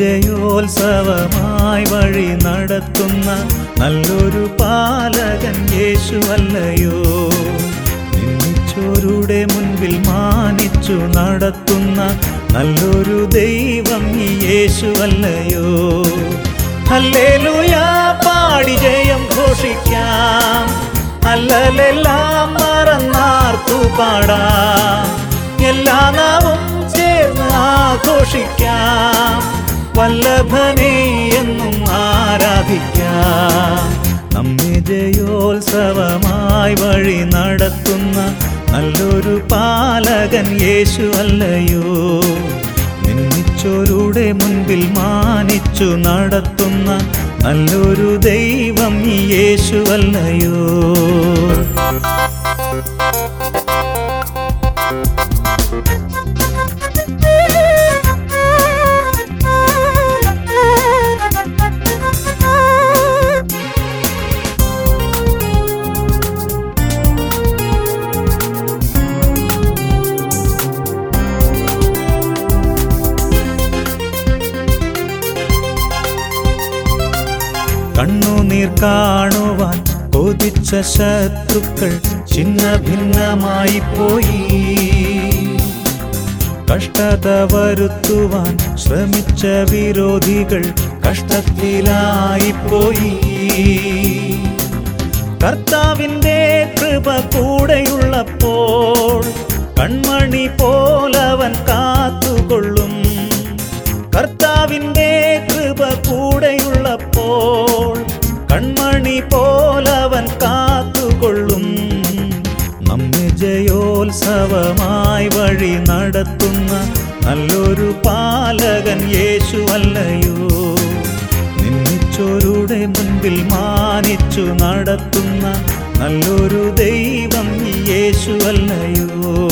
ജയോത്സവമായി വഴി നടത്തുന്ന നല്ലൊരു പാലകൻ യേശുവല്ലയോ നിന്നിച്ചോരുടെ മുൻപിൽ മാനിച്ചു നടത്തുന്ന നല്ലൊരു ദൈവം ഈ യേശുവല്ലയോ ഹല്ലേലൂയ പാടി ജയം ഘോഷിക്കാം അല്ലലെല്ലാം മറന്നാർത്തു പാടാം എല്ലാ നാവും ചേർന്ന് ആഘോഷിക്കാം വല്ലഭനെ എന്നും ആരാധിക്കാം നമ്മെ ജയോത്സവമായി വഴി നടത്തുന്ന നല്ലൊരു പാലകൻ യേശു അല്ലയോ നിന്നിച്ചോരുടെ മുൻപിൽ മാനിച്ചു നടത്തുന്ന നല്ലൊരു ദൈവം ഈ യേശു അല്ലയോ കണ്ണുനീർ കാണുവാൻ കൊതിച്ച ശത്രുക്കൾ ചിന്ന ഭിന്നമായി പോയി കഷ്ടത വരുത്തുവാൻ ശ്രമിച്ച വിരോധികൾ കഷ്ടത്തിലായി പോയി കർത്താവിൻ്റെ കൃപ കൂടെയുള്ളപ്പോൾ കൺമണി പോലവൻ കാത്തുകൊള്ളും കർത്താവിൻ്റെ കൃപ കൂടെയുള്ളപ്പോൾ കൺമണി പോലവൻ കാത്തുകൊള്ളും നമ്മെ ജയോത്സവമായി വഴി നടത്തുന്ന നല്ലൊരു പാലകൻ യേശു അല്ലയോ നിന്നിച്ചോരുടെ മുൻപിൽ മാനിച്ചു നടത്തുന്ന നല്ലൊരു ദൈവം ഈ യേശു അല്ലയോ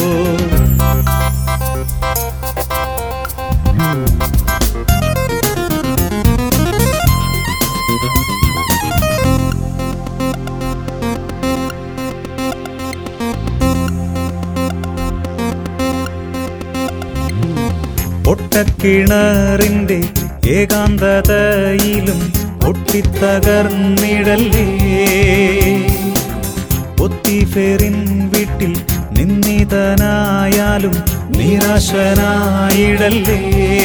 പൊട്ടക്കിണറിന്റെ ഏകാന്തതയിലും പൊട്ടിത്തകർന്നിടല്ലേ ഒത്തിഫേറിൻ വീട്ടിൽ നിന്നിതനായാലും നിരാശനായിടല്ലേ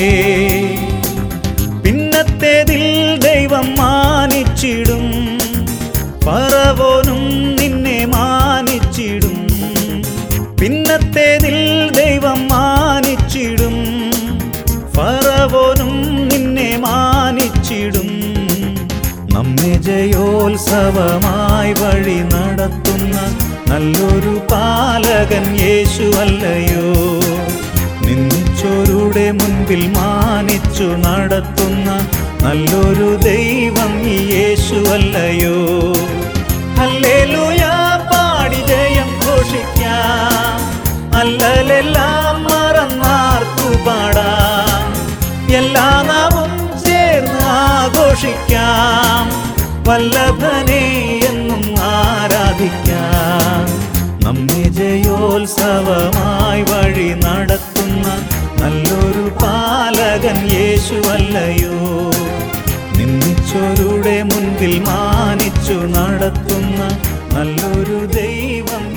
പിന്നത്തേതിൽ ദൈവം മാനിച്ചിടും പറവോനും നിന്നെ മാനിച്ചിടും പിന്നത്തേതിൽ ദൈവം മാനിച്ചിടും ഫറവോനും നിന്നെ മാനിച്ചിടും നമ്മെ ജയോത്സവമായി വഴി നടത്തുന്ന നല്ലൊരു പാലകൻ യേശു അല്ലയോ നിന്നിച്ചോരുടെ മുൻപിൽ മാനിച്ചു നടത്തുന്ന നല്ലൊരു ദൈവം ഈ യേശു അല്ലയോ ഹല്ലേലൂയ പാടി ജയം ഘോഷിക്കാം അല്ലലെല്ലാം മറന്നാർത്തു പാടാം എല്ലാ നാവും ചേർന്ന് ആഘോഷിക്കാം വല്ലഭനെ എന്നും ആരാധിക്കാം നമ്മെ ജയോത്സവമായി വഴി നടത്തുന്ന നല്ലൊരു പാലകൻ യേശു അല്ലയോ നിന്നിച്ചോരുടെ മുൻപിൽ മാനിച്ചു നടത്തുന്ന നല്ലൊരു ദൈവം